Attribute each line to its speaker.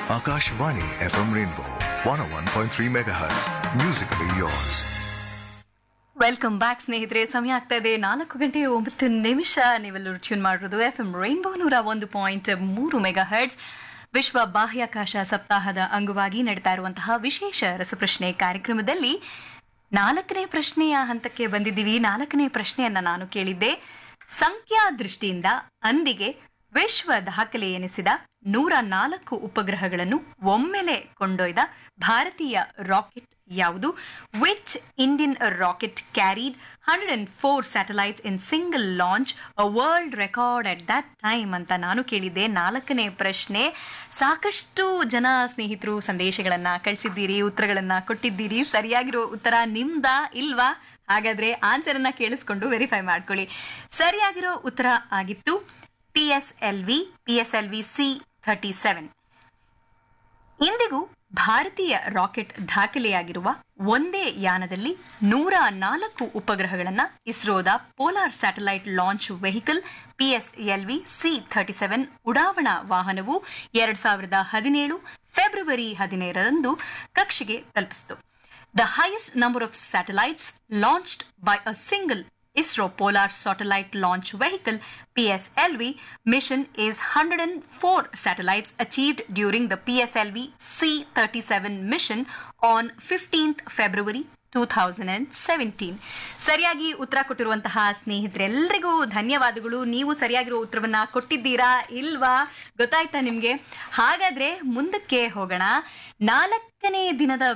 Speaker 1: Akashvani FM Rainbow 101.3 MHz. Musically yours.
Speaker 2: Welcome back ಸ್ನೇಹಿತರೆ ಸಮಯ ಆಗ್ತಾ ಇದೆ ನಾಲ್ಕು ಗಂಟೆ ಒಂಬತ್ತು ನಿಮಿಷ ನೀವೆಲ್ಲರೂ ಟ್ಯೂನ್ ಮಾಡಿರೋದು ಎಫ್ ಎಂ ರೈನ್ಬೋ ನೂರ ಒಂದು ಪಾಯಿಂಟ್ ಮೂರು ಮೆಗಾ ಹರ್ಟ್ಸ್ ವಿಶ್ವ ಬಾಹ್ಯಾಕಾಶ ಸಪ್ತಾಹದ ಅಂಗವಾಗಿ ನಡೀತಾ ಇರುವಂತಹ ವಿಶೇಷ ರಸಪ್ರಶ್ನೆ ಕಾರ್ಯಕ್ರಮದಲ್ಲಿ ನಾಲ್ಕನೇ ಪ್ರಶ್ನೆಯ ಹಂತಕ್ಕೆ ಬಂದಿದ್ದೀವಿ ನಾಲ್ಕನೇ ಪ್ರಶ್ನೆಯನ್ನ ನಾನು ಕೇಳಿದ್ದೆ ಸಂಖ್ಯಾ ದೃಷ್ಟಿಯಿಂದ ಅಂದಿಗೆ ವಿಶ್ವ ದಾಖಲೆ ಎನಿಸಿದ ನೂರ ನಾಲ್ಕು ಉಪಗ್ರಹಗಳನ್ನು ಒಮ್ಮೆಲೆ ಕೊಂಡೊಯ್ದ ಭಾರತೀಯ ರಾಕೆಟ್ ಯಾವುದು which Indian rocket carried hundred and four satellites in single launch a world record at that time ಅಂತ ನಾನು ಕೇಳಿದ್ದೆ ನಾಲ್ಕನೇ ಪ್ರಶ್ನೆ ಸಾಕಷ್ಟು ಜನ ಸ್ನೇಹಿತರು ಸಂದೇಶಗಳನ್ನ ಕಳಿಸಿದ್ದೀರಿ ಉತ್ತರಗಳನ್ನ ಕೊಟ್ಟಿದ್ದೀರಿ ಸರಿಯಾಗಿರೋ ಉತ್ತರ ನಿಮ್ದಾ ಇಲ್ವಾ ಹಾಗಾದ್ರೆ ಆನ್ಸರ್ ಅನ್ನ ಕೇಳಿಸ್ಕೊಂಡು ವೆರಿಫೈ ಮಾಡ್ಕೊಳ್ಳಿ ಸರಿಯಾಗಿರೋ ಉತ್ತರ ಆಗಿತ್ತು P S L V P S L V C thirty seven ಇಂದಿಗೂ ಭಾರತೀಯ ರಾಕೆಟ್ ದಾಖಲೆಯಾಗಿರುವ ಒಂದೇ ಯಾನದಲ್ಲಿ ನೂರ ನಾಲ್ಕು ಉಪಗ್ರಹಗಳನ್ನು ಇಸ್ರೋದ polar satellite launch vehicle PSLV C thirty seven ಉಡಾವಣಾ ವಾಹನವು ಎರಡ್ ಸಾವಿರದ ಹದಿನೇಳು ಫೆಬ್ರವರಿ ಹದಿನೇಳರಂದು ಕಕ್ಷೆಗೆ ತಲುಪಿಸಿತು the highest number of satellites launched by a single ISRO Polar Satellite Launch Vehicle PSLV mission is 104 satellites achieved during the PSLV C37 mission on 15th February 2017 ಸರಿಯಾಗಿ ಉತ್ತರ ಕೊಟ್ಟಿರುವಂತಹ ಸ್ನೇಹಿತರೆಲ್ಲರಿಗೂ ಧನ್ಯವಾದಗಳು ನೀವು ಸರಿಯಾಗಿರೋ ಉತ್ತರವನ್ನ ಕೊಟ್ಟಿದ್ದೀರಾ ಇಲ್ವಾ ಗೊತ್ತಾಯ್ತಾ ನಿಮ್ಗೆ ಹಾಗಾದ್ರೆ ಮುಂದಕ್ಕೆ ಹೋಗೋಣ ನಾಲ್ಕನೇ ದಿನದ